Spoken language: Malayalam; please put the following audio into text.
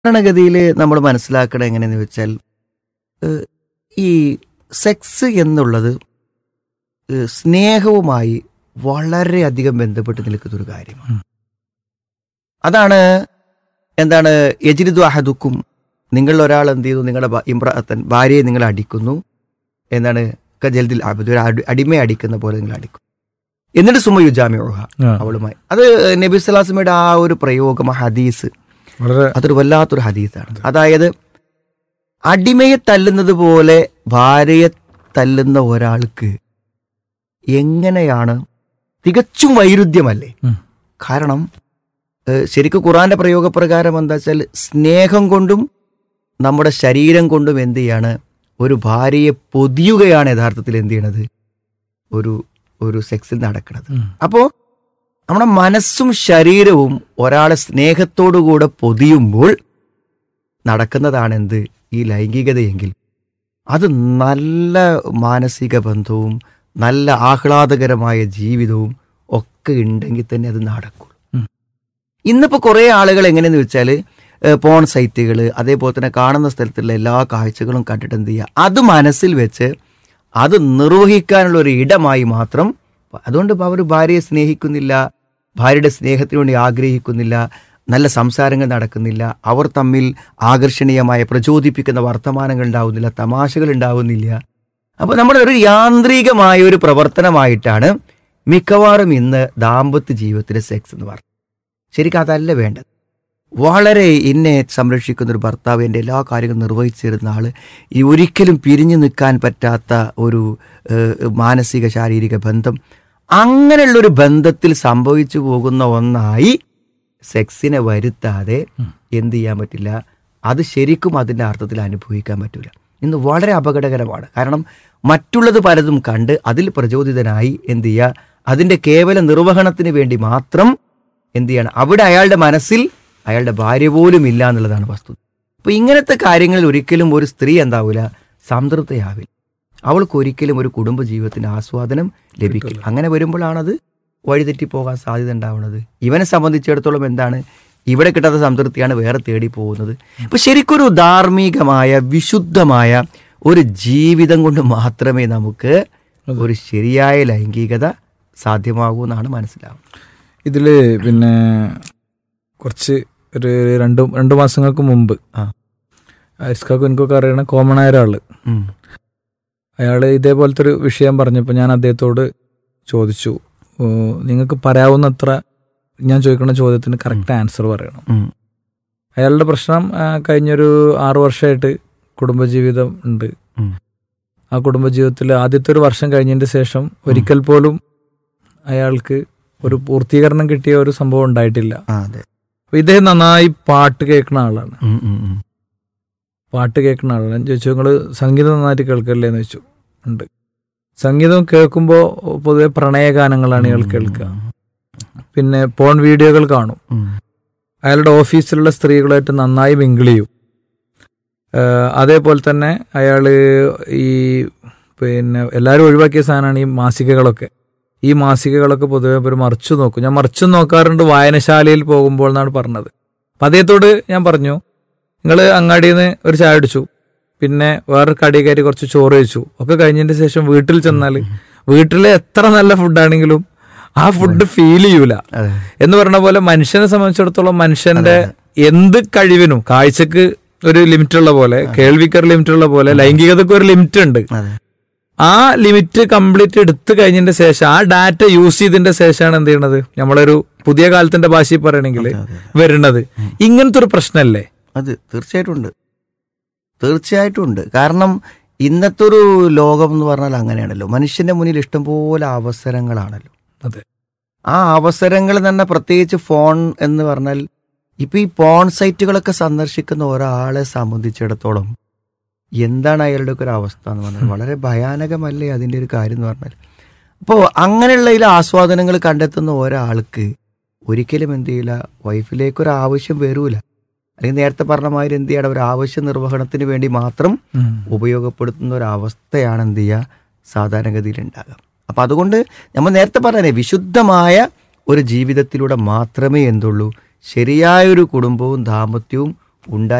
സാധാരണഗതിയിൽ നമ്മൾ മനസ്സിലാക്കണം എങ്ങനെയെന്ന് വെച്ചാൽ ഏഹ്, ഈ സെക്സ് എന്നുള്ളത് ഏഹ്, സ്നേഹവുമായി വളരെയധികം ബന്ധപ്പെട്ട് നിൽക്കുന്ന ഒരു കാര്യമാണ് അതാണ് എന്താണ് യജിരിദു അഹദുക്കും നിങ്ങൾ ഒരാൾ എന്ത് ചെയ്തു നിങ്ങളുടെ ഭ- ഇമ്രാത്തൻ ഭാര്യയെ നിങ്ങൾ അടിക്കുന്നു എന്താണ് ജൽദിൽ അബദ് ഒരു അടി- അടിമയെ അടിക്കുന്ന പോലെ നിങ്ങൾ അടിക്കും എന്നിട്ട് സുമ യുജാമിയോഹ ആ, അവളുമായി അത് നബി സ്വലാസ്മയുടെ ആ ഒരു പ്രയോഗം ആ ഹദീസ് വളരെ അതൊരു വല്ലാത്തൊരു ഹദീസാണ് അതായത് അടിമയെ തല്ലുന്നത് പോലെ ഭാര്യയെ തല്ലുന്ന ഒരാൾക്ക് എങ്ങനെയാണ് തികച്ചും വൈരുദ്ധ്യമല്ലേ ഉം. കാരണം ഏഹ്, ശരിക്കും ഖുറാന്റെ പ്രയോഗപ്രകാരം എന്താ വെച്ചാൽ സ്നേഹം കൊണ്ടും നമ്മുടെ ശരീരം കൊണ്ടും എന്ത് ചെയ്യാണ് ഒരു ഭാര്യയെ പൊതിയുകയാണ് യഥാർത്ഥത്തിൽ എന്ത് ചെയ്യണത് ഒരു ഒരു സെക്സിൽ നടക്കുന്നത് ഉം. അപ്പോ നമ്മുടെ മനസ്സും ശരീരവും ഒരാളെ സ്നേഹത്തോടുകൂടെ പൊതിയുമ്പോൾ നടക്കുന്നതാണ് എന്ത് ഈ ലൈംഗികതയെങ്കിൽ അത് നല്ല മാനസിക ബന്ധവും നല്ല ആഹ്ലാദകരമായ ജീവിതവും ഒക്കെ ഉണ്ടെങ്കിൽ തന്നെ അത് നടക്കുള്ളൂ ഉം. ഇന്നിപ്പോ കുറെ ആളുകൾ എങ്ങനെയെന്ന് വെച്ചാൽ പോൺ സൈറ്റുകൾ അതേപോലെ തന്നെ കാണുന്ന സ്ഥലത്തുള്ള എല്ലാ കാഴ്ചകളും കണ്ടിട്ട് എന്ത് ചെയ്യുക അത് മനസ്സിൽ വെച്ച് അത് നിർവഹിക്കാനുള്ള ഒരു ഇടമായി മാത്രം അതുകൊണ്ട് ഇപ്പൊ അവർ ഭാര്യയെ സ്നേഹിക്കുന്നില്ല ഭാര്യയുടെ സ്നേഹത്തിന് വേണ്ടി ആഗ്രഹിക്കുന്നില്ല നല്ല സംസാരങ്ങൾ നടക്കുന്നില്ല അവർ തമ്മിൽ ആകർഷണീയമായ പ്രചോദിപ്പിക്കുന്ന വർത്തമാനങ്ങൾ ഉണ്ടാവുന്നില്ല തമാശകൾ ഉണ്ടാവുന്നില്ല അപ്പോൾ നമ്മുടെ ഒരു യാന്ത്രികമായ ഒരു പ്രവർത്തനമായിട്ടാണ് മിക്കവാറും ഇന്ന് ദാമ്പത്യ ജീവിതത്തിലെ സെക്സ് എന്ന് പറയുന്നത് ശരിക്കും അതല്ല വേണ്ടത് വളരെ എന്നെ സംരക്ഷിക്കുന്ന ഒരു ഭർത്താവ് എൻ്റെ എല്ലാ കാര്യങ്ങളും നിർവഹിച്ചു തരുന്ന ആള് ഈ ഒരിക്കലും പിരിഞ്ഞു നിൽക്കാൻ പറ്റാത്ത ഒരു ഏഹ്, മാനസിക ശാരീരിക ബന്ധം അങ്ങനെയുള്ളൊരു ബന്ധത്തിൽ സംഭവിച്ചു പോകുന്ന ഒന്നായി സെക്സിനെ വരുത്താതെ എന്ത് ചെയ്യാൻ പറ്റില്ല അത് ശരിക്കും അതിൻ്റെ അർത്ഥത്തിൽ അനുഭവിക്കാൻ പറ്റില്ല ഇന്ന് വളരെ അപകടകരമാണ് കാരണം മറ്റുള്ളത് പലതും കണ്ട് അതിൽ പ്രചോദിതനായി എന്ത് ചെയ്യുക അതിൻ്റെ കേവല നിർവഹണത്തിന് വേണ്ടി മാത്രം എന്ത് ചെയ്യണം അവിടെ അയാളുടെ മനസ്സിൽ അയാളുടെ ഭാര്യ പോലും ഇല്ല എന്നുള്ളതാണ് വസ്തുത അപ്പൊ ഇങ്ങനത്തെ കാര്യങ്ങളിൽ ഒരിക്കലും ഒരു സ്ത്രീ എന്താവില്ല സംതൃപ്തയാവില്ല അവൾക്ക് ഒരിക്കലും ഒരു കുടുംബ ജീവിതത്തിന്റെ ആസ്വാദനം ലഭിക്കില്ല അങ്ങനെ വരുമ്പോഴാണത് വഴിതെറ്റി പോകാൻ സാധ്യത ഉണ്ടാവുന്നത് ഇവനെ സംബന്ധിച്ചിടത്തോളം എന്താണ് ഇവിടെ കിട്ടാത്ത സംതൃപ്തിയാണ് വേറെ തേടി പോകുന്നത് ഇപ്പൊ ശരിക്കൊരു ധാർമ്മികമായ വിശുദ്ധമായ ഒരു ജീവിതം കൊണ്ട് മാത്രമേ നമുക്ക് ഒരു ശരിയായ ലൈംഗികത സാധ്യമാകൂ എന്നാണ് മനസ്സിലാവുന്നത് ഇതില് പിന്നെ കുറച്ച് ഒരു രണ്ട് രണ്ട് മാസങ്ങൾക്ക് മുമ്പ് ആ. ഇസ്കാക്കും എനിക്കൊക്കെ അറിയണ കോമൺ ആയ ഒരാള് ഉം. അയാൾ ഇതേപോലത്തെ ഒരു വിഷയം പറഞ്ഞപ്പോൾ ഞാൻ അദ്ദേഹത്തോട് ചോദിച്ചു "ഓ, നിങ്ങൾക്ക് പറയാവുന്നത്ര ഞാൻ ചോദിക്കുന്ന ചോദ്യത്തിന് കറക്റ്റ് ആൻസർ പറയണം ഉം. അയാളുടെ പ്രശ്നം ആ, കഴിഞ്ഞൊരു ആറു വർഷമായിട്ട് കുടുംബജീവിതം ഉണ്ട് ഉം. ആ കുടുംബജീവിതത്തിൽ ആദ്യത്തെ ഒരു വർഷം കഴിഞ്ഞതിന്റെ ശേഷം ഒരിക്കൽ പോലും അയാൾക്ക് ഒരു പൂർത്തീകരണം കിട്ടിയ ഒരു സംഭവം ഉണ്ടായിട്ടില്ല ആ, അതെ അപ്പൊ ഇദ്ദേഹം നന്നായി പാട്ട് കേൾക്കുന്ന ആളാണ് ഉം, ഉം, ഉം. പാട്ട് കേൾക്കുന്ന ആളാണ് ഞാൻ ചോദിച്ചു നിങ്ങൾ സംഗീതം നന്നായിട്ട് കേൾക്കല്ലേ എന്ന് ചോദിച്ചു ഉണ്ട് സംഗീതം കേൾക്കുമ്പോൾ പൊതുവെ പ്രണയഗാനങ്ങളാണ് ഇയാൾ കേൾക്കുക പിന്നെ പോൺ വീഡിയോകൾ കാണും ഉം. അയാളുടെ ഓഫീസിലുള്ള സ്ത്രീകളായിട്ട് നന്നായി മിങ്കിൾ ചെയ്യും ഏഹ് അതേപോലെ തന്നെ അയാൾ ഈ പിന്നെ എല്ലാവരും ഒഴിവാക്കിയ സാധനമാണ് ഈ മാസികകളൊക്കെ ഈ മാസികകളൊക്കെ പൊതുവെ ഒരു മറിച്ചു നോക്കും ഞാൻ മറിച്ചു നോക്കാറുണ്ട് വായനശാലയിൽ പോകുമ്പോൾ എന്നാണ് പറഞ്ഞത് അപ്പം അദ്ദേഹത്തോട് ഞാൻ പറഞ്ഞു നിങ്ങൾ അങ്ങാടിയിൽ നിന്ന് ഒരു ചായ അടിച്ചു പിന്നെ വേറൊരു കടി കയറി കുറച്ച് ചോറ് കഴിച്ചു ഒക്കെ കഴിഞ്ഞതിന് ശേഷം വീട്ടിൽ ചെന്നാൽ വീട്ടിലെ എത്ര നല്ല ഫുഡാണെങ്കിലും ആ ഫുഡ് ഫീൽ ചെയ്യൂല അതെ എന്ന് പറഞ്ഞ പോലെ മനുഷ്യനെ സംബന്ധിച്ചിടത്തോളം മനുഷ്യന്റെ എന്ത് കഴിവിനും കാഴ്ചക്ക് ഒരു ലിമിറ്റ് ഉള്ള പോലെ കേൾവിക്ക് ഒരു ലിമിറ്റ് ഉള്ള പോലെ ലൈംഗികതക്ക് ഒരു ലിമിറ്റ് ഉണ്ട് അതെ ആ ലിമിറ്റ് കംപ്ലീറ്റ് എടുത്തു കഴിഞ്ഞതിന്റെ ശേഷം ആ ഡാറ്റ യൂസ് ചെയ്തതിന്റെ ശേഷമാണ് എന്ത് ചെയ്യണത് നമ്മളൊരു പുതിയ കാലത്തിന്റെ ഭാഷയിൽ പറയണെങ്കിൽ വരുന്നത് ഇങ്ങനത്തെ ഒരു പ്രശ്നമല്ലേ അത് തീർച്ചയായിട്ടും ഉണ്ട് തീർച്ചയായിട്ടും ഉണ്ട് കാരണം ഇന്നത്തെ ഒരു ലോകം എന്ന് പറഞ്ഞാൽ അങ്ങനെയാണല്ലോ മനുഷ്യന്റെ മുന്നിൽ ഇഷ്ടംപോലെ അവസരങ്ങളാണല്ലോ അതെ ആ അവസരങ്ങൾ തന്നെ പ്രത്യേകിച്ച് ഫോൺ എന്ന് പറഞ്ഞാൽ ഇപ്പൊ ഈ പോൺ സൈറ്റുകളൊക്കെ സന്ദർശിക്കുന്ന ഒരാളെ സംബന്ധിച്ചിടത്തോളം എന്താണ് അയാളുടെ ഒക്കെ ഒരു അവസ്ഥ എന്ന് പറഞ്ഞാൽ വളരെ ഭയാനകമല്ലേ അതിന്റെ ഒരു കാര്യം എന്ന് പറഞ്ഞാൽ അപ്പോൾ അങ്ങനെയുള്ള ഇതിൽ ആസ്വാദനങ്ങൾ കണ്ടെത്തുന്ന ഒരാൾക്ക് ഒരിക്കലും എന്ത് ചെയ്യില്ല വൈഫിലേക്ക് ഒരു ആവശ്യം വരൂല അല്ലെങ്കിൽ നേരത്തെ പറഞ്ഞ മാതിരി എന്ത് ചെയ്യണം ഒരു ആവശ്യ നിർവഹണത്തിന് വേണ്ടി മാത്രം ഉം. ഉപയോഗപ്പെടുത്തുന്ന ഒരു അവസ്ഥയാണ് എന്ത് ചെയ്യുക സാധാരണഗതിയിൽ ഉണ്ടാകുക അപ്പം അതുകൊണ്ട് നമ്മൾ നേരത്തെ പറഞ്ഞേ വിശുദ്ധമായ ഒരു ജീവിതത്തിലൂടെ മാത്രമേ എന്തുള്ളൂ ശരിയായൊരു കുടുംബവും ദാമ്പത്യവും ഉണ്ടായി